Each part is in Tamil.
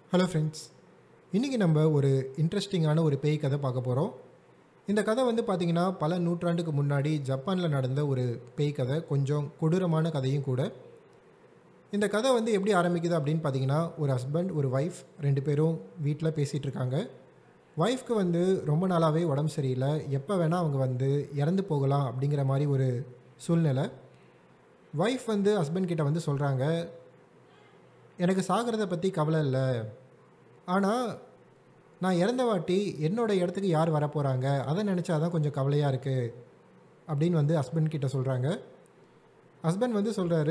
ஹலோ ஃப்ரெண்ட்ஸ் இன்றைக்கி நம்ம ஒரு இன்ட்ரெஸ்டிங்கான ஒரு பேய் கதை பார்க்க போகிறோம் இந்த கதை வந்து பார்த்திங்கன்னா பல நூற்றாண்டுக்கு முன்னாடி ஜப்பானில் நடந்த ஒரு பேய் கதை கொஞ்சம் கொடூரமான கதையும் கூட இந்த கதை வந்து எப்படி ஆரம்பிக்குது அப்படின்னு பார்த்தீங்கன்னா ஒரு ஹஸ்பண்ட் ஒரு ஒய்ஃப் ரெண்டு பேரும் வீட்டில் பேசிகிட்டு இருக்காங்க ஒய்ஃப்க்கு வந்து ரொம்ப நாளாகவே உடம்பு சரியில்லை எப்போ வேணால் அவங்க வந்து இறந்து போகலாம் அப்படிங்கிற மாதிரி ஒரு சூழ்நிலை ஒய்ஃப் வந்து ஹஸ்பண்ட் கிட்ட வந்து சொல்கிறாங்க எனக்கு சாகிறத பற்றி கவலை இல்லை ஆனால் நான் இறந்த வாட்டி என்னோட இடத்துக்கு யார் வரப்போகிறாங்க அதை நினச்சா தான் கொஞ்சம் கவலையாக இருக்குது அப்படின்னு வந்து ஹஸ்பண்ட் கிட்ட சொல்கிறாங்க ஹஸ்பண்ட் வந்து சொல்கிறாரு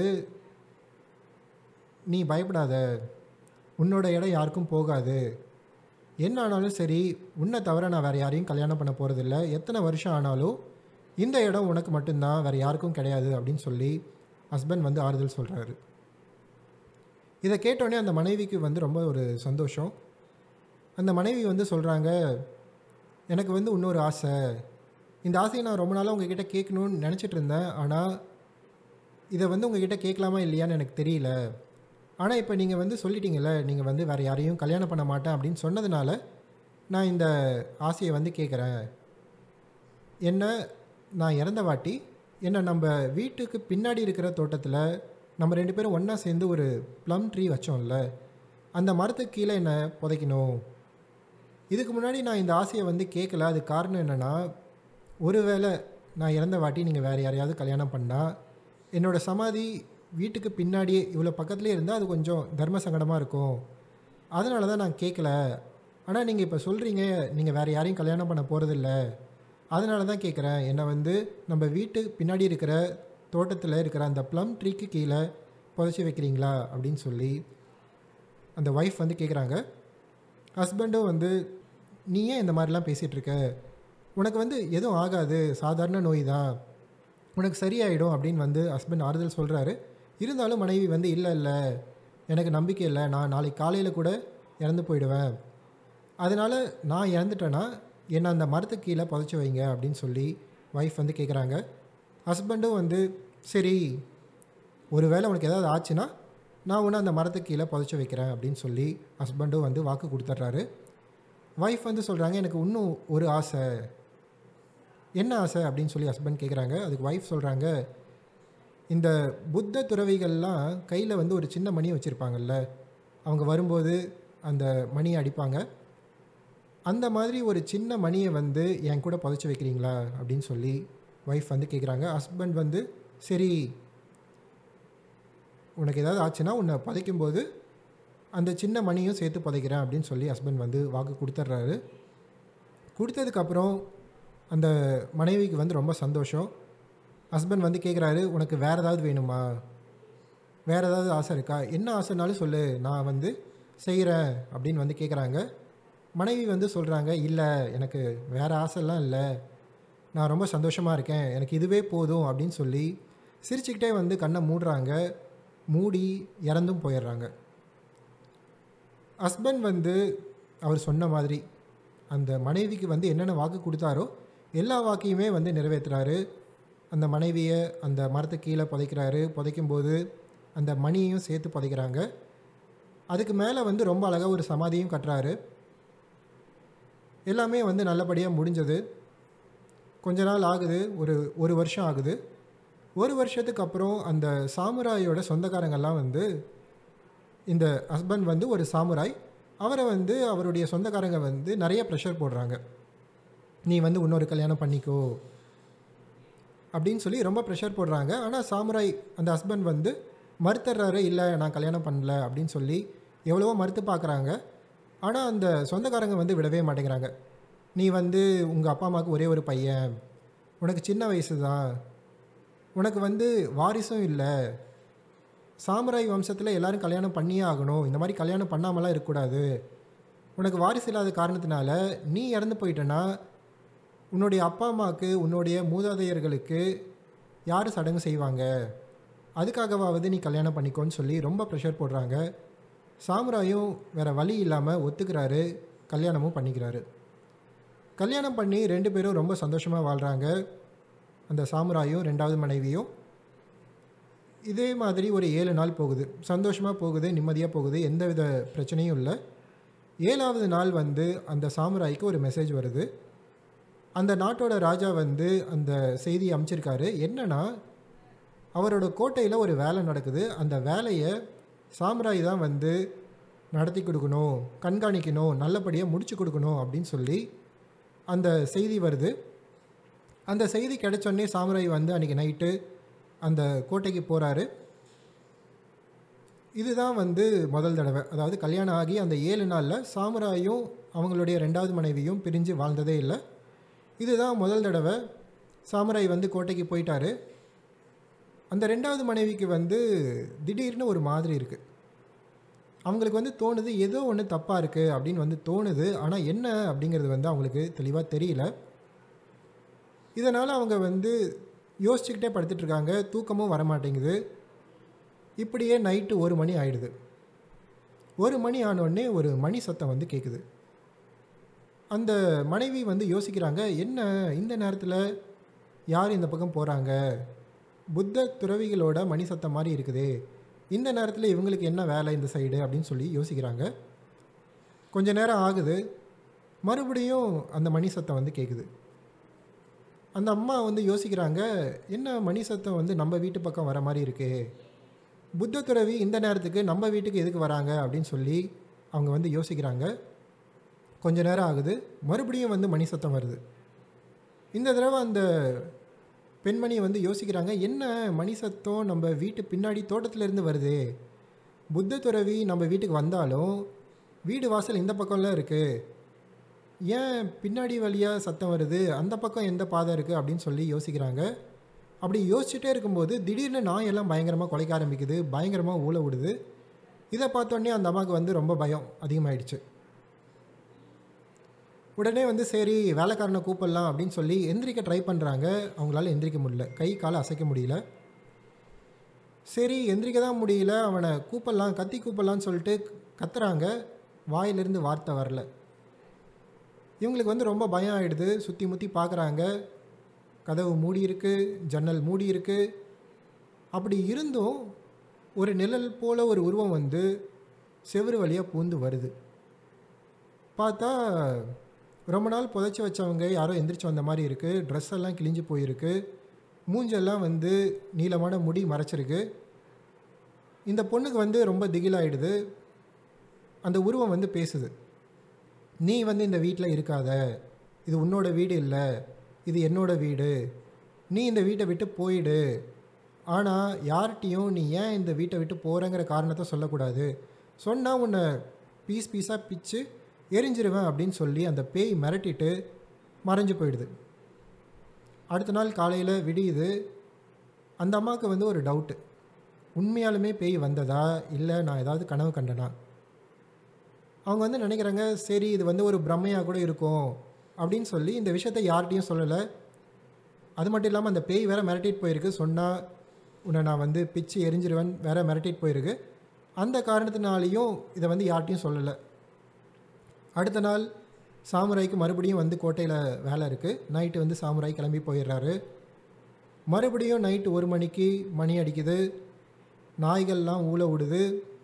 நீ பயப்படாத உன்னோட இடம் யாருக்கும் போகாது என்ன ஆனாலும் சரி உன்னை தவிர நான் வேறு யாரையும் கல்யாணம் பண்ண போகிறதில்ல எத்தனை வருஷம் ஆனாலும் இந்த இடம் உனக்கு மட்டும்தான் வேறு யாருக்கும் கிடையாது அப்படின்னு சொல்லி ஹஸ்பண்ட் வந்து ஆறுதல் சொல்கிறாரு இதை கேட்டோடனே அந்த மனைவிக்கு வந்து ரொம்ப ஒரு சந்தோஷம் அந்த மனைவி வந்து சொல்கிறாங்க எனக்கு வந்து இன்னொரு ஆசை இந்த ஆசையை நான் ரொம்ப நாளாக உங்ககிட்ட கேட்கணும்னு நினச்சிட்டு இருந்தேன் ஆனால் இதை வந்து உங்ககிட்ட கேட்கலாமா இல்லையான்னு எனக்கு தெரியல ஆனால் இப்போ நீங்கள் வந்து சொல்லிட்டீங்கல்ல நீங்கள் வந்து வேறு யாரையும் கல்யாணம் பண்ண மாட்டேன் அப்படின்னு சொன்னதுனால நான் இந்த ஆசையை வந்து கேட்குறேன் என்ன நான் இறந்த வாட்டி என்ன நம்ம வீட்டுக்கு பின்னாடி இருக்கிற தோட்டத்தில் நம்ம ரெண்டு பேரும் ஒன்றா சேர்ந்து ஒரு ப்ளம் ட்ரீ வச்சோம்ல அந்த மரத்துக்கு கீழே என்ன புதைக்கணும் இதுக்கு முன்னாடி நான் இந்த ஆசையை வந்து கேட்கல அது காரணம் என்னென்னா ஒருவேளை நான் இறந்த வாட்டி நீங்கள் வேறு யாரையாவது கல்யாணம் பண்ணால் என்னோடய சமாதி வீட்டுக்கு பின்னாடியே இவ்வளோ பக்கத்துலேயே இருந்தால் அது கொஞ்சம் தர்ம சங்கடமாக இருக்கும் அதனால தான் நான் கேட்கல ஆனால் நீங்கள் இப்போ சொல்கிறீங்க நீங்கள் வேறு யாரையும் கல்யாணம் பண்ண போகிறதில்ல அதனால தான் கேட்குறேன் என்னை வந்து நம்ம வீட்டு பின்னாடி இருக்கிற தோட்டத்தில் இருக்கிற அந்த ப்ளம் ட்ரீக்கு கீழே புதைச்சி வைக்கிறீங்களா அப்படின்னு சொல்லி அந்த ஒய்ஃப் வந்து கேட்குறாங்க ஹஸ்பண்டும் வந்து நீ ஏன் இந்த மாதிரிலாம் பேசிகிட்டு இருக்க உனக்கு வந்து எதுவும் ஆகாது சாதாரண நோய் தான் உனக்கு சரியாயிடும் அப்படின்னு வந்து ஹஸ்பண்ட் ஆறுதல் சொல்கிறாரு இருந்தாலும் மனைவி வந்து இல்லை இல்லை எனக்கு நம்பிக்கை இல்லை நான் நாளைக்கு காலையில் கூட இறந்து போயிடுவேன் அதனால் நான் இறந்துட்டேன்னா என்னை அந்த மரத்துக்கு கீழே புதைச்சி வைங்க அப்படின்னு சொல்லி ஒய்ஃப் வந்து கேட்குறாங்க ஹஸ்பண்டும் வந்து சரி ஒருவேளை உனக்கு ஏதாவது ஆச்சுன்னா நான் உன்னை அந்த மரத்துக்கு கீழே புதைச்சி வைக்கிறேன் அப்படின்னு சொல்லி ஹஸ்பண்டும் வந்து வாக்கு கொடுத்துட்றாரு ஒய்ஃப் வந்து சொல்கிறாங்க எனக்கு இன்னும் ஒரு ஆசை என்ன ஆசை அப்படின்னு சொல்லி ஹஸ்பண்ட் கேட்குறாங்க அதுக்கு ஒய்ஃப் சொல்கிறாங்க இந்த புத்த துறவிகள்லாம் கையில் வந்து ஒரு சின்ன மணி வச்சுருப்பாங்கல்ல அவங்க வரும்போது அந்த மணியை அடிப்பாங்க அந்த மாதிரி ஒரு சின்ன மணியை வந்து என் கூட புதைச்சி வைக்கிறீங்களா அப்படின்னு சொல்லி ஒய்ஃப் வந்து கேட்குறாங்க ஹஸ்பண்ட் வந்து சரி உனக்கு ஏதாவது ஆச்சுன்னா உன்னை புதைக்கும்போது அந்த சின்ன மணியும் சேர்த்து புதைக்கிறேன் அப்படின்னு சொல்லி ஹஸ்பண்ட் வந்து வாக்கு கொடுத்துட்றாரு கொடுத்ததுக்கப்புறம் அந்த மனைவிக்கு வந்து ரொம்ப சந்தோஷம் ஹஸ்பண்ட் வந்து கேட்குறாரு உனக்கு வேறு ஏதாவது வேணுமா வேறு ஏதாவது ஆசை இருக்கா என்ன ஆசைனாலும் சொல்லு நான் வந்து செய்கிறேன் அப்படின்னு வந்து கேட்குறாங்க மனைவி வந்து சொல்கிறாங்க இல்லை எனக்கு வேறு ஆசைலாம் இல்லை நான் ரொம்ப சந்தோஷமாக இருக்கேன் எனக்கு இதுவே போதும் அப்படின்னு சொல்லி சிரிச்சுக்கிட்டே வந்து கண்ணை மூடுறாங்க மூடி இறந்தும் போயிடுறாங்க ஹஸ்பண்ட் வந்து அவர் சொன்ன மாதிரி அந்த மனைவிக்கு வந்து என்னென்ன வாக்கு கொடுத்தாரோ எல்லா வாக்கையுமே வந்து நிறைவேற்றுறாரு அந்த மனைவியை அந்த மரத்துக்கு கீழே புதைக்கிறாரு புதைக்கும்போது அந்த மணியையும் சேர்த்து புதைக்கிறாங்க அதுக்கு மேலே வந்து ரொம்ப அழகாக ஒரு சமாதியும் கட்டுறாரு எல்லாமே வந்து நல்லபடியாக முடிஞ்சது கொஞ்ச நாள் ஆகுது ஒரு ஒரு வருஷம் ஆகுது ஒரு வருஷத்துக்கு அப்புறம் அந்த சாமுராயோட சொந்தக்காரங்கெல்லாம் வந்து இந்த ஹஸ்பண்ட் வந்து ஒரு சாமுராய் அவரை வந்து அவருடைய சொந்தக்காரங்க வந்து நிறைய ப்ரெஷர் போடுறாங்க நீ வந்து இன்னொரு கல்யாணம் பண்ணிக்கோ அப்படின்னு சொல்லி ரொம்ப ப்ரெஷர் போடுறாங்க ஆனால் சாமுராய் அந்த ஹஸ்பண்ட் வந்து மறுத்துறாரு இல்லை நான் கல்யாணம் பண்ணல அப்படின்னு சொல்லி எவ்வளவோ மறுத்து பார்க்குறாங்க ஆனால் அந்த சொந்தக்காரங்க வந்து விடவே மாட்டேங்கிறாங்க நீ வந்து உங்கள் அப்பா அம்மாவுக்கு ஒரே ஒரு பையன் உனக்கு சின்ன வயசு தான் உனக்கு வந்து வாரிசும் இல்லை சாமுராய் வம்சத்தில் எல்லாரும் கல்யாணம் பண்ணியே ஆகணும் இந்த மாதிரி கல்யாணம் பண்ணாமலாம் இருக்கக்கூடாது உனக்கு வாரிசு இல்லாத காரணத்தினால நீ இறந்து போயிட்டேன்னா உன்னுடைய அப்பா அம்மாவுக்கு உன்னுடைய மூதாதையர்களுக்கு யார் சடங்கு செய்வாங்க அதுக்காகவாவது நீ கல்யாணம் பண்ணிக்கோன்னு சொல்லி ரொம்ப ப்ரெஷர் போடுறாங்க சாமுராயும் வேறு வழி இல்லாமல் ஒத்துக்கிறாரு கல்யாணமும் பண்ணிக்கிறாரு கல்யாணம் பண்ணி ரெண்டு பேரும் ரொம்ப சந்தோஷமாக வாழ்கிறாங்க அந்த சாமுராயும் ரெண்டாவது மனைவியும் இதே மாதிரி ஒரு ஏழு நாள் போகுது சந்தோஷமாக போகுது நிம்மதியாக போகுது எந்தவித பிரச்சனையும் இல்லை ஏழாவது நாள் வந்து அந்த சாமுராய்க்கு ஒரு மெசேஜ் வருது அந்த நாட்டோட ராஜா வந்து அந்த செய்தி அமைச்சிருக்காரு என்னன்னா அவரோட கோட்டையில் ஒரு வேலை நடக்குது அந்த வேலையை சாம்ராய் தான் வந்து நடத்தி கொடுக்கணும் கண்காணிக்கணும் நல்லபடியாக முடிச்சு கொடுக்கணும் அப்படின்னு சொல்லி அந்த செய்தி வருது அந்த செய்தி கிடைச்சோடனே சாமுராய் வந்து அன்றைக்கி நைட்டு அந்த கோட்டைக்கு போகிறாரு இதுதான் வந்து முதல் தடவை அதாவது கல்யாணம் ஆகி அந்த ஏழு நாளில் சாமுராயும் அவங்களுடைய ரெண்டாவது மனைவியும் பிரிஞ்சு வாழ்ந்ததே இல்லை இதுதான் முதல் தடவை சாமுராய் வந்து கோட்டைக்கு போயிட்டாரு அந்த ரெண்டாவது மனைவிக்கு வந்து திடீர்னு ஒரு மாதிரி இருக்குது அவங்களுக்கு வந்து தோணுது ஏதோ ஒன்று தப்பாக இருக்குது அப்படின்னு வந்து தோணுது ஆனால் என்ன அப்படிங்கிறது வந்து அவங்களுக்கு தெளிவாக தெரியல இதனால் அவங்க வந்து யோசிச்சுக்கிட்டே படுத்துட்டு இருக்காங்க தூக்கமும் வரமாட்டேங்குது இப்படியே நைட்டு ஒரு மணி ஆயிடுது ஒரு மணி ஆனோடனே ஒரு மணி சத்தம் வந்து கேட்குது அந்த மனைவி வந்து யோசிக்கிறாங்க என்ன இந்த நேரத்தில் யார் இந்த பக்கம் போகிறாங்க புத்த துறவிகளோட மணி சத்தம் மாதிரி இருக்குதே இந்த நேரத்தில் இவங்களுக்கு என்ன வேலை இந்த சைடு அப்படின்னு சொல்லி யோசிக்கிறாங்க கொஞ்ச நேரம் ஆகுது மறுபடியும் அந்த மணி சத்தம் வந்து கேட்குது அந்த அம்மா வந்து யோசிக்கிறாங்க என்ன மணி சத்தம் வந்து நம்ம வீட்டு பக்கம் வர மாதிரி இருக்கே புத்த துறவி இந்த நேரத்துக்கு நம்ம வீட்டுக்கு எதுக்கு வராங்க அப்படின்னு சொல்லி அவங்க வந்து யோசிக்கிறாங்க கொஞ்ச நேரம் ஆகுது மறுபடியும் வந்து மணி சத்தம் வருது இந்த தடவை அந்த பெண்மணி வந்து யோசிக்கிறாங்க என்ன மணி சத்தம் நம்ம வீட்டு பின்னாடி தோட்டத்திலேருந்து வருதே புத்த துறவி நம்ம வீட்டுக்கு வந்தாலும் வீடு வாசல் இந்த பக்கம்லாம் இருக்குது ஏன் பின்னாடி வழியாக சத்தம் வருது அந்த பக்கம் எந்த பாதை இருக்குது அப்படின்னு சொல்லி யோசிக்கிறாங்க அப்படி யோசிச்சுட்டே இருக்கும்போது திடீர்னு நாய் எல்லாம் பயங்கரமாக குலைக்க ஆரம்பிக்குது பயங்கரமாக ஊழ விடுது இதை பார்த்தோன்னே அந்த அம்மாவுக்கு வந்து ரொம்ப பயம் அதிகமாயிடுச்சு உடனே வந்து சரி வேலைக்காரனை கூப்பிடலாம் அப்படின்னு சொல்லி எந்திரிக்க ட்ரை பண்ணுறாங்க அவங்களால எந்திரிக்க முடியல கை காலை அசைக்க முடியல சரி எந்திரிக்க தான் முடியல அவனை கூப்பிடலாம் கத்தி கூப்பிடலான்னு சொல்லிட்டு கத்துறாங்க வாயிலிருந்து வார்த்தை வரல இவங்களுக்கு வந்து ரொம்ப பயம் ஆகிடுது சுற்றி முற்றி பார்க்குறாங்க கதவு மூடி இருக்கு ஜன்னல் மூடி இருக்கு அப்படி இருந்தும் ஒரு நிழல் போல ஒரு உருவம் வந்து செவுரு வழியாக பூந்து வருது பார்த்தா ரொம்ப நாள் புதைச்சி வச்சவங்க யாரோ எந்திரிச்சு வந்த மாதிரி இருக்குது ட்ரெஸ் எல்லாம் கிழிஞ்சு போயிருக்கு மூஞ்செல்லாம் வந்து நீளமான முடி மறைச்சிருக்கு இந்த பொண்ணுக்கு வந்து ரொம்ப திகிலாயிடுது அந்த உருவம் வந்து பேசுது நீ வந்து இந்த வீட்டில் இருக்காத இது உன்னோட வீடு இல்லை இது என்னோட வீடு நீ இந்த வீட்டை விட்டு போயிடு ஆனால் யார்கிட்டையும் நீ ஏன் இந்த வீட்டை விட்டு போகிறேங்கிற காரணத்தை சொல்லக்கூடாது சொன்னால் உன்னை பீஸ் பீஸாக பிச்சு எரிஞ்சிருவேன் அப்படின்னு சொல்லி அந்த பேய் மிரட்டிட்டு மறைஞ்சு போயிடுது அடுத்த நாள் காலையில் விடியுது அந்த அம்மாவுக்கு வந்து ஒரு டவுட்டு உண்மையாலுமே பேய் வந்ததா இல்லை நான் ஏதாவது கனவு கண்டனா அவங்க வந்து நினைக்கிறாங்க சரி இது வந்து ஒரு பிரம்மையாக கூட இருக்கும் அப்படின்னு சொல்லி இந்த விஷயத்தை யார்கிட்டையும் சொல்லலை அது மட்டும் இல்லாமல் அந்த பேய் வேற மிரட்டிட்டு போயிருக்கு சொன்னால் உன்னை நான் வந்து பிச்சு எரிஞ்சிருவேன் வேற மிரட்டிட்டு போயிருக்கு அந்த காரணத்தினாலையும் இதை வந்து யார்கிட்டையும் சொல்லலை அடுத்த நாள் சாமுராய்க்கு மறுபடியும் வந்து கோட்டையில் வேலை இருக்குது நைட்டு வந்து சாமுராய் கிளம்பி போயிடுறாரு மறுபடியும் நைட்டு ஒரு மணிக்கு மணி அடிக்குது நாய்கள்லாம் ஊழ விடுது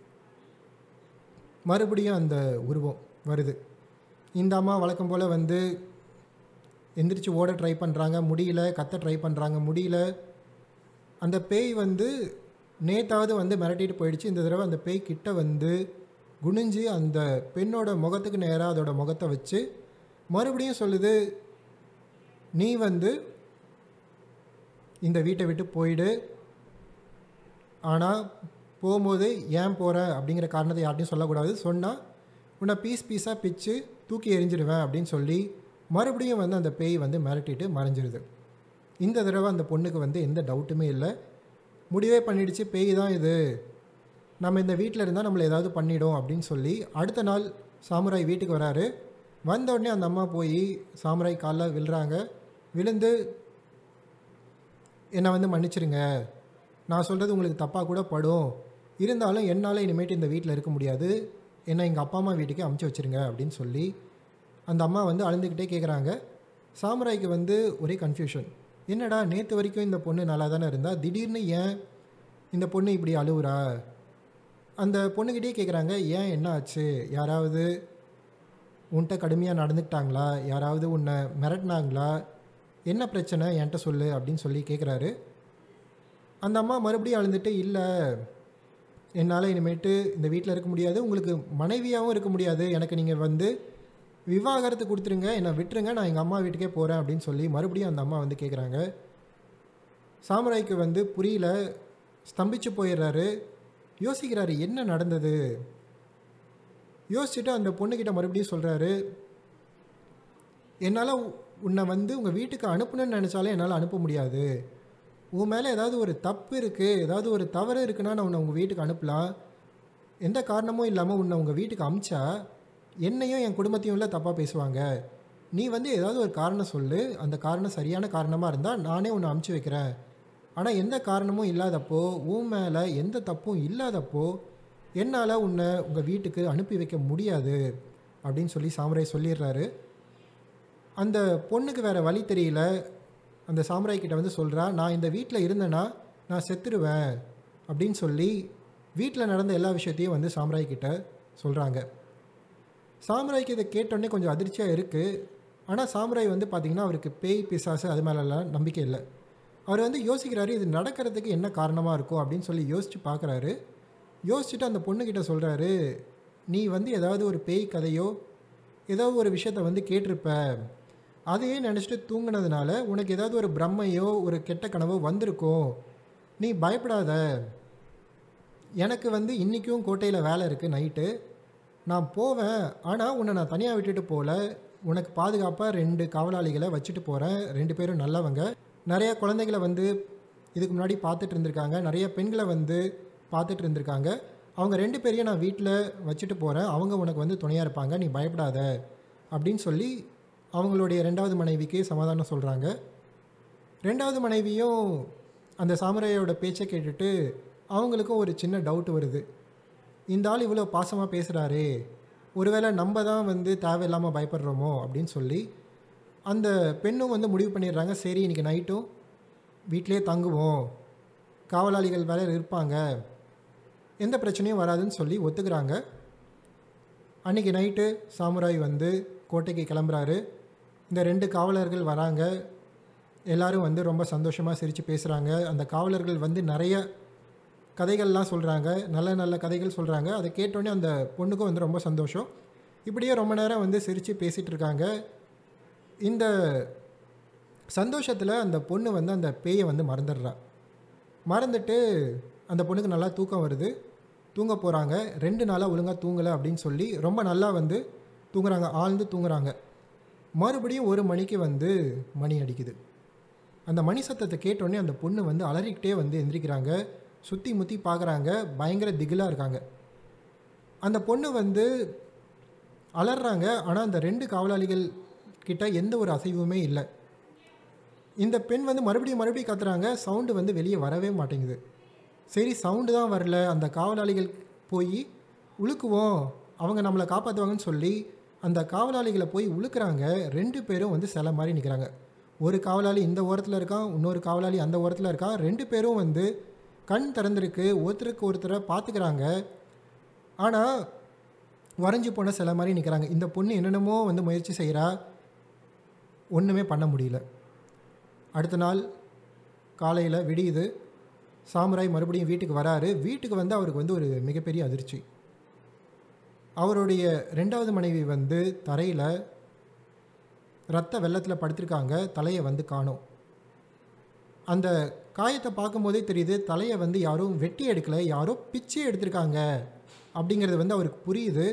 மறுபடியும் அந்த உருவம் வருது இந்த அம்மா வழக்கம் போல் வந்து எந்திரிச்சு ஓட ட்ரை பண்ணுறாங்க முடியல கத்த ட்ரை பண்ணுறாங்க முடியல அந்த பேய் வந்து நேத்தாவது வந்து மிரட்டிட்டு போயிடுச்சு இந்த தடவை அந்த பேய் கிட்ட வந்து குனிஞ்சு அந்த பெண்ணோட முகத்துக்கு நேராக அதோட முகத்தை வச்சு மறுபடியும் சொல்லுது நீ வந்து இந்த வீட்டை விட்டு போயிடு ஆனால் போகும்போது ஏன் போகிற அப்படிங்கிற காரணத்தை யார்ட்டையும் சொல்லக்கூடாது சொன்னால் உன்னை பீஸ் பீஸாக பிச்சு தூக்கி எறிஞ்சிடுவேன் அப்படின்னு சொல்லி மறுபடியும் வந்து அந்த பேய் வந்து மிரட்டிட்டு மறைஞ்சிருது இந்த தடவை அந்த பொண்ணுக்கு வந்து எந்த டவுட்டுமே இல்லை முடிவே பண்ணிடுச்சு பேய் தான் இது நம்ம இந்த வீட்டில் இருந்தால் நம்மளை ஏதாவது பண்ணிடும் அப்படின்னு சொல்லி அடுத்த நாள் சாமுராய் வீட்டுக்கு வராரு வந்த உடனே அந்த அம்மா போய் சாமுராய் காலில் விழுறாங்க விழுந்து என்னை வந்து மன்னிச்சிருங்க நான் சொல்கிறது உங்களுக்கு தப்பாக கூட படும் இருந்தாலும் என்னால் இனிமேட்டு இந்த வீட்டில் இருக்க முடியாது என்னை எங்கள் அப்பா அம்மா வீட்டுக்கு அமுச்சு வச்சிருங்க அப்படின்னு சொல்லி அந்த அம்மா வந்து அழுந்துக்கிட்டே கேட்குறாங்க சாமுராய்க்கு வந்து ஒரே கன்ஃபியூஷன் என்னடா நேற்று வரைக்கும் இந்த பொண்ணு நல்லா தானே இருந்தா திடீர்னு ஏன் இந்த பொண்ணு இப்படி அழுவுறா அந்த பொண்ணுக்கிட்டே கேட்குறாங்க ஏன் என்ன ஆச்சு யாராவது உன்கிட்ட கடுமையாக நடந்துக்கிட்டாங்களா யாராவது உன்னை மிரட்டினாங்களா என்ன பிரச்சனை என்கிட்ட சொல்லு அப்படின்னு சொல்லி கேட்குறாரு அந்த அம்மா மறுபடியும் அழுந்துட்டு இல்லை என்னால் இனிமேட்டு இந்த வீட்டில் இருக்க முடியாது உங்களுக்கு மனைவியாகவும் இருக்க முடியாது எனக்கு நீங்கள் வந்து விவாகரத்து கொடுத்துருங்க என்னை விட்டுருங்க நான் எங்கள் அம்மா வீட்டுக்கே போகிறேன் அப்படின்னு சொல்லி மறுபடியும் அந்த அம்மா வந்து கேட்குறாங்க சாமுராய்க்கு வந்து புரியல ஸ்தம்பிச்சு போயிடுறாரு யோசிக்கிறாரு என்ன நடந்தது யோசிச்சுட்டு அந்த பொண்ணுக்கிட்ட மறுபடியும் சொல்கிறாரு என்னால் உன்னை வந்து உங்கள் வீட்டுக்கு அனுப்பணும்னு நினச்சாலே என்னால் அனுப்ப முடியாது உன் மேலே ஏதாவது ஒரு தப்பு இருக்குது ஏதாவது ஒரு தவறு இருக்குன்னா நான் உன்னை உங்கள் வீட்டுக்கு அனுப்பலாம் எந்த காரணமும் இல்லாமல் உன்னை உங்கள் வீட்டுக்கு அமிச்சா என்னையும் என் குடும்பத்தையும் இல்லை தப்பாக பேசுவாங்க நீ வந்து ஏதாவது ஒரு காரணம் சொல்லு அந்த காரணம் சரியான காரணமாக இருந்தால் நானே உன்னை அமுச்சு வைக்கிறேன் ஆனால் எந்த காரணமும் இல்லாதப்போ உன் மேலே எந்த தப்பும் இல்லாதப்போ என்னால் உன்னை உங்கள் வீட்டுக்கு அனுப்பி வைக்க முடியாது அப்படின்னு சொல்லி சாமுராய் சொல்லிடுறாரு அந்த பொண்ணுக்கு வேறு வழி தெரியல அந்த சாமுராய் கிட்ட வந்து சொல்கிறா நான் இந்த வீட்டில் இருந்தேன்னா நான் செத்துருவேன் அப்படின்னு சொல்லி வீட்டில் நடந்த எல்லா விஷயத்தையும் வந்து சாமுராய் கிட்ட சொல்கிறாங்க சாமுராய்க்கு இதை கேட்டோடனே கொஞ்சம் அதிர்ச்சியாக இருக்குது ஆனால் சாமுராய் வந்து பார்த்திங்கன்னா அவருக்கு பேய் பிசாசு அது மேலெல்லாம் நம்பிக்கை இல்லை அவர் வந்து யோசிக்கிறாரு இது நடக்கிறதுக்கு என்ன காரணமாக இருக்கும் அப்படின்னு சொல்லி யோசித்து பார்க்குறாரு யோசிச்சுட்டு அந்த பொண்ணுக்கிட்ட சொல்கிறாரு நீ வந்து ஏதாவது ஒரு பேய் கதையோ ஏதோ ஒரு விஷயத்த வந்து கேட்டிருப்ப அதையே நினச்சிட்டு தூங்கினதுனால உனக்கு ஏதாவது ஒரு பிரம்மையோ ஒரு கெட்ட கனவோ வந்திருக்கும் நீ பயப்படாத எனக்கு வந்து இன்றைக்கும் கோட்டையில் வேலை இருக்குது நைட்டு நான் போவேன் ஆனால் உன்னை நான் தனியாக விட்டுட்டு போகல உனக்கு பாதுகாப்பாக ரெண்டு காவலாளிகளை வச்சுட்டு போகிறேன் ரெண்டு பேரும் நல்லவங்க நிறைய குழந்தைகளை வந்து இதுக்கு முன்னாடி பார்த்துட்டு இருந்திருக்காங்க நிறைய பெண்களை வந்து பார்த்துட்டு இருந்திருக்காங்க அவங்க ரெண்டு பேரையும் நான் வீட்டில் வச்சுட்டு போகிறேன் அவங்க உனக்கு வந்து துணையாக இருப்பாங்க நீ பயப்படாத அப்படின்னு சொல்லி அவங்களுடைய ரெண்டாவது மனைவிக்கு சமாதானம் சொல்கிறாங்க ரெண்டாவது மனைவியும் அந்த சாமுராயோட பேச்சை கேட்டுட்டு அவங்களுக்கும் ஒரு சின்ன டவுட் வருது இந்த ஆள் இவ்வளோ பாசமாக பேசுகிறாரே ஒருவேளை நம்ம தான் வந்து தேவையில்லாமல் பயப்படுறோமோ அப்படின்னு சொல்லி அந்த பெண்ணும் வந்து முடிவு பண்ணிடுறாங்க சரி இன்றைக்கி நைட்டும் வீட்டிலே தங்குவோம் காவலாளிகள் வேலை இருப்பாங்க எந்த பிரச்சனையும் வராதுன்னு சொல்லி ஒத்துக்கிறாங்க அன்றைக்கி நைட்டு சாமுராய் வந்து கோட்டைக்கு கிளம்புறாரு இந்த ரெண்டு காவலர்கள் வராங்க எல்லாரும் வந்து ரொம்ப சந்தோஷமாக சிரித்து பேசுகிறாங்க அந்த காவலர்கள் வந்து நிறைய கதைகள்லாம் சொல்கிறாங்க நல்ல நல்ல கதைகள் சொல்கிறாங்க அதை கேட்டோன்னே அந்த பொண்ணுக்கும் வந்து ரொம்ப சந்தோஷம் இப்படியே ரொம்ப நேரம் வந்து சிரித்து பேசிகிட்டு இருக்காங்க இந்த சந்தோஷத்தில் அந்த பொண்ணு வந்து அந்த பேயை வந்து மறந்துடுறா மறந்துட்டு அந்த பொண்ணுக்கு நல்லா தூக்கம் வருது தூங்க போகிறாங்க ரெண்டு நாளாக ஒழுங்காக தூங்கலை அப்படின்னு சொல்லி ரொம்ப நல்லா வந்து தூங்குறாங்க ஆழ்ந்து தூங்குறாங்க மறுபடியும் ஒரு மணிக்கு வந்து மணி அடிக்குது அந்த மணி சத்தத்தை கேட்டோடனே அந்த பொண்ணு வந்து அலறிக்கிட்டே வந்து எந்திரிக்கிறாங்க சுற்றி முற்றி பார்க்குறாங்க பயங்கர திகிலாக இருக்காங்க அந்த பொண்ணு வந்து அலறாங்க ஆனால் அந்த ரெண்டு காவலாளிகள் கிட்ட எந்த ஒரு அசைவுமே இல்லை இந்த பெண் வந்து மறுபடியும் மறுபடியும் கத்துறாங்க சவுண்டு வந்து வெளியே வரவே மாட்டேங்குது சரி சவுண்டு தான் வரல அந்த காவலாளிகள் போய் உழுக்குவோம் அவங்க நம்மளை காப்பாற்றுவாங்கன்னு சொல்லி அந்த காவலாளிகளை போய் உழுக்குறாங்க ரெண்டு பேரும் வந்து சிலை மாதிரி நிற்கிறாங்க ஒரு காவலாளி இந்த ஓரத்தில் இருக்கான் இன்னொரு காவலாளி அந்த ஓரத்தில் இருக்கான் ரெண்டு பேரும் வந்து கண் திறந்திருக்கு ஒருத்தருக்கு ஒருத்தரை பார்த்துக்கிறாங்க ஆனால் வரைஞ்சி போன சிலை மாதிரி நிற்கிறாங்க இந்த பொண்ணு என்னென்னமோ வந்து முயற்சி செய்கிறா ஒன்றுமே பண்ண முடியல அடுத்த நாள் காலையில் விடியுது சாமுராய் மறுபடியும் வீட்டுக்கு வராரு வீட்டுக்கு வந்து அவருக்கு வந்து ஒரு மிகப்பெரிய அதிர்ச்சி அவருடைய ரெண்டாவது மனைவி வந்து தரையில் ரத்த வெள்ளத்தில் படுத்திருக்காங்க தலையை வந்து காணோம் அந்த காயத்தை பார்க்கும்போதே தெரியுது தலையை வந்து யாரும் வெட்டி எடுக்கலை யாரோ பிச்சை எடுத்திருக்காங்க அப்படிங்கிறது வந்து அவருக்கு புரியுது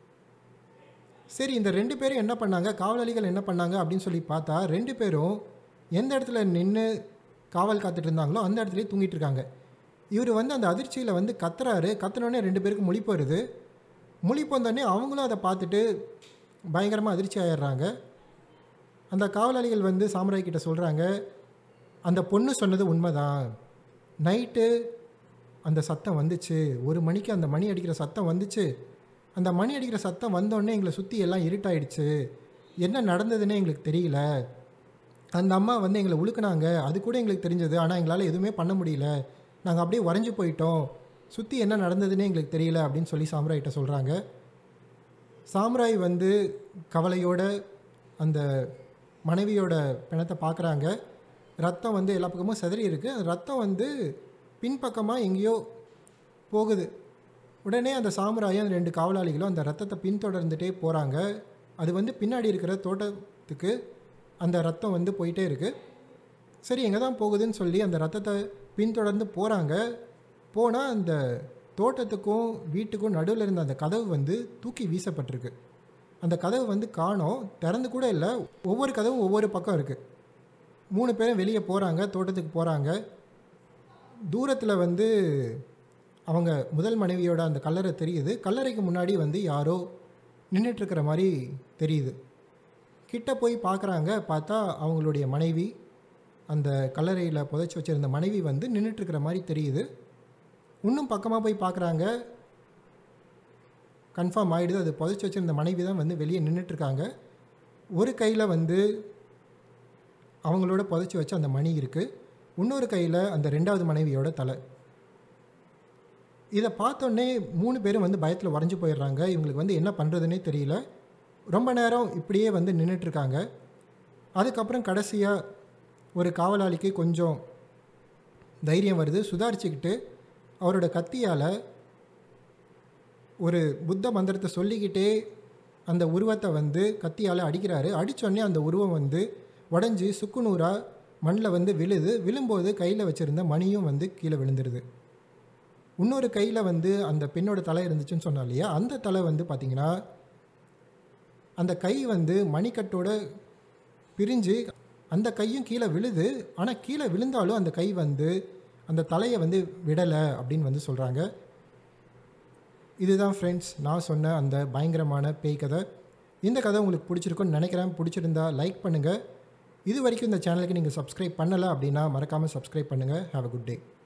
சரி இந்த ரெண்டு பேரும் என்ன பண்ணாங்க காவலாளிகள் என்ன பண்ணாங்க அப்படின்னு சொல்லி பார்த்தா ரெண்டு பேரும் எந்த இடத்துல நின்று காவல் காத்துட்டு இருந்தாங்களோ அந்த இடத்துலயே தூங்கிட்டு இருக்காங்க இவர் வந்து அந்த அதிர்ச்சியில் வந்து கத்துறாரு கத்துனோடனே ரெண்டு பேருக்கு முழிப்பு வருது முழிப்பு வந்தோடனே அவங்களும் அதை பார்த்துட்டு பயங்கரமாக அதிர்ச்சி ஆயிடுறாங்க அந்த காவலாளிகள் வந்து சாமுராய் கிட்ட சொல்கிறாங்க அந்த பொண்ணு சொன்னது உண்மைதான் நைட்டு அந்த சத்தம் வந்துச்சு ஒரு மணிக்கு அந்த மணி அடிக்கிற சத்தம் வந்துச்சு அந்த மணி அடிக்கிற சத்தம் வந்தோடனே எங்களை சுற்றி எல்லாம் இருட்டாயிடுச்சு என்ன நடந்ததுன்னே எங்களுக்கு தெரியல அந்த அம்மா வந்து எங்களை உழுக்குனாங்க அது கூட எங்களுக்கு தெரிஞ்சது ஆனால் எங்களால் எதுவுமே பண்ண முடியல நாங்கள் அப்படியே உறைஞ்சு போயிட்டோம் சுற்றி என்ன நடந்ததுன்னே எங்களுக்கு தெரியல அப்படின்னு சொல்லி சாம்ராய்கிட்ட சொல்கிறாங்க சாம்ராய் வந்து கவலையோட அந்த மனைவியோட பிணத்தை பார்க்குறாங்க ரத்தம் வந்து எல்லா பக்கமும் சிதறி இருக்கு அந்த ரத்தம் வந்து பின்பக்கமாக எங்கேயோ போகுது உடனே அந்த சாமுராயும் அந்த ரெண்டு காவலாளிகளும் அந்த ரத்தத்தை பின்தொடர்ந்துட்டே போகிறாங்க அது வந்து பின்னாடி இருக்கிற தோட்டத்துக்கு அந்த ரத்தம் வந்து போயிட்டே இருக்கு சரி எங்கே தான் போகுதுன்னு சொல்லி அந்த ரத்தத்தை பின்தொடர்ந்து போகிறாங்க போனால் அந்த தோட்டத்துக்கும் வீட்டுக்கும் நடுவில் இருந்த அந்த கதவு வந்து தூக்கி வீசப்பட்டிருக்கு அந்த கதவு வந்து காணோம் திறந்து கூட இல்லை ஒவ்வொரு கதவும் ஒவ்வொரு பக்கம் இருக்குது மூணு பேரும் வெளியே போகிறாங்க தோட்டத்துக்கு போகிறாங்க தூரத்தில் வந்து அவங்க முதல் மனைவியோட அந்த கல்லறை தெரியுது கல்லறைக்கு முன்னாடி வந்து யாரோ நின்றுட்டுருக்கிற மாதிரி தெரியுது கிட்ட போய் பார்க்குறாங்க பார்த்தா அவங்களுடைய மனைவி அந்த கல்லறையில் புதைச்சி வச்சிருந்த மனைவி வந்து நின்றுட்டுருக்கிற மாதிரி தெரியுது இன்னும் பக்கமாக போய் பார்க்குறாங்க கன்ஃபார்ம் ஆகிடுது அது புதைச்சி வச்சிருந்த மனைவி தான் வந்து வெளியே நின்றுட்டுருக்காங்க ஒரு கையில் வந்து அவங்களோட புதைச்சி வச்ச அந்த மணி இருக்குது இன்னொரு கையில் அந்த ரெண்டாவது மனைவியோட தலை இதை பார்த்தோன்னே மூணு பேரும் வந்து பயத்தில் உறைஞ்சு போயிடுறாங்க இவங்களுக்கு வந்து என்ன பண்ணுறதுனே தெரியல ரொம்ப நேரம் இப்படியே வந்து நின்றுட்டுருக்காங்க அதுக்கப்புறம் கடைசியாக ஒரு காவலாளிக்கு கொஞ்சம் தைரியம் வருது சுதாரிச்சுக்கிட்டு அவரோட கத்தியால் ஒரு புத்த மந்திரத்தை சொல்லிக்கிட்டே அந்த உருவத்தை வந்து கத்தியால் அடிக்கிறாரு அடித்தோடனே அந்த உருவம் வந்து உடஞ்சி சுக்குநூறாக மண்ணில் வந்து விழுது விழும்போது கையில் வச்சுருந்த மணியும் வந்து கீழே விழுந்துருது இன்னொரு கையில் வந்து அந்த பெண்ணோட தலை இருந்துச்சுன்னு சொன்னா இல்லையா அந்த தலை வந்து பார்த்திங்கன்னா அந்த கை வந்து மணிக்கட்டோட பிரிஞ்சு அந்த கையும் கீழே விழுது ஆனால் கீழே விழுந்தாலும் அந்த கை வந்து அந்த தலையை வந்து விடலை அப்படின்னு வந்து சொல்கிறாங்க இதுதான் ஃப்ரெண்ட்ஸ் நான் சொன்ன அந்த பயங்கரமான பேய் கதை இந்த கதை உங்களுக்கு பிடிச்சிருக்குன்னு நினைக்கிறேன் பிடிச்சிருந்தா லைக் பண்ணுங்கள் இது வரைக்கும் இந்த சேனலுக்கு நீங்கள் சப்ஸ்கிரைப் பண்ணலை அப்படின்னா மறக்காமல் சப்ஸ்கிரைப் பண்ணுங்கள் ஹாவ் அ குட் டே